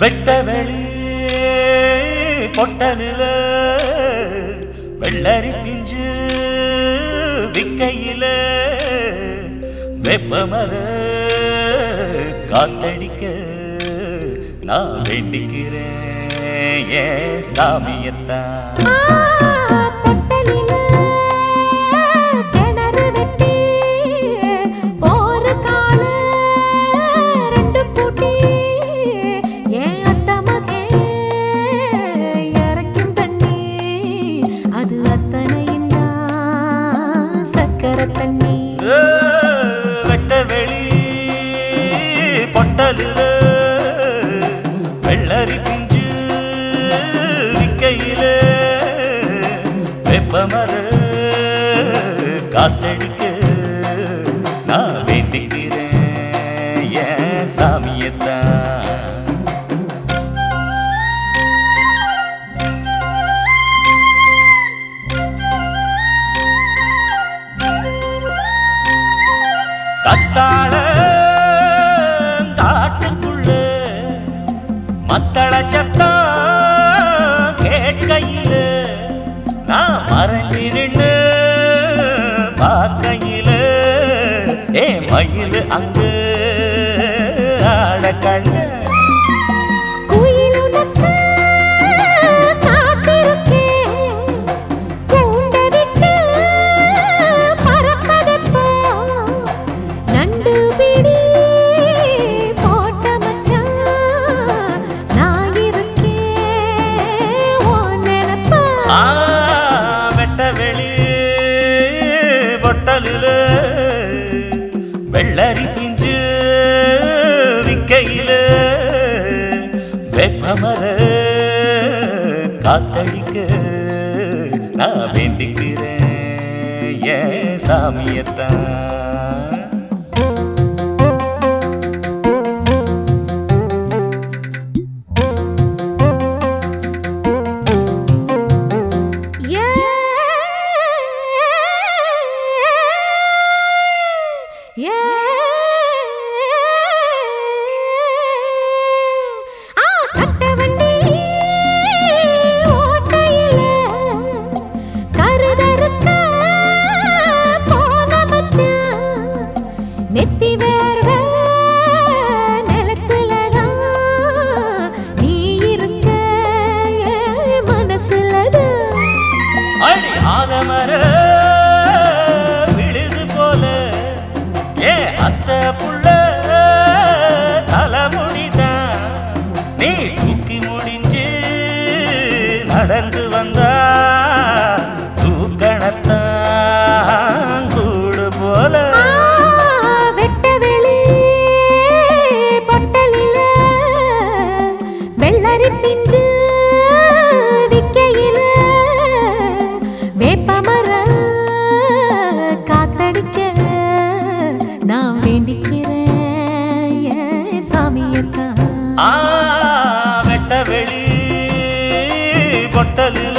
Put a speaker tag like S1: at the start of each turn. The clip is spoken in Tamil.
S1: வெட்ட வெளி பொட்டலில வெள்ளரி பிஞ்சு விக்கையில வெப்பமர காத்தடிக்க நான் வேண்டிக்கிறேன் ஏன் சாமியத்தான்
S2: பொட்டலில கிணறு வெட்டி போற கால ரெண்டு பூட்டி ஏன் அத்த மகே இறக்கும் தண்ணி அது அத்தனையும் தான் சக்கரை தண்ணி
S1: ஏ, வெட்ட வெளி பொட்டலில வெள்ளரி பிஞ்சு விக்கையில வெப்பமர காத்தடிக்க நான் வேண்டிக்கிறேன் ஏன் சாமியத்தான் கத்தாழ காட்டுக்குள்ள மத்தள சத்தம் கேட்கையில நான் மறைஞ்சி நின்று பார்க்கையில ஏ மயில் அங்கு ஆட கண்ண
S2: குயில் உனக்கு காத்திருக்கேன் கூண்ட விட்டு பறப்பதெப்போ நண்டு பிடி போட்ட மச்சான் நான் இருக்கேன் உன் நினைப்பா
S1: ஆ வெட்ட வெளி பொட்டலில வெள்ளரி பிஞ்சு விக்கையில வெப்பமர காத்தடிக்க நான் வேண்டிக்கிறேன் ஏன் சாமியத்தான்
S2: ஏ ஏ ஆ கட்ட வண்டி ஓட்டையில கருதறுக்க போன மச்சான் நெத்தி வேர்வை நிலத்துலதான் நீ இருக்க என் மனசுலதான்
S1: அடி ஆதமர விழுது போல ஏ அத்த புள்ள தலைமுடிதான் நீ தூக்கி முடிஞ்சு நடந்து வந்தா தூக்கணத்தான் கூடு போல
S2: ஆ, வெட்ட வெளி பொட்டலில வெள்ளரி பிஞ்சு விக்கையில வேப்பமர காத்தடிக்க நான் வேண்டிக்கிறேன் என் சாமியத்தான்
S1: ஆ வெட்ட வெளி பொட்டலு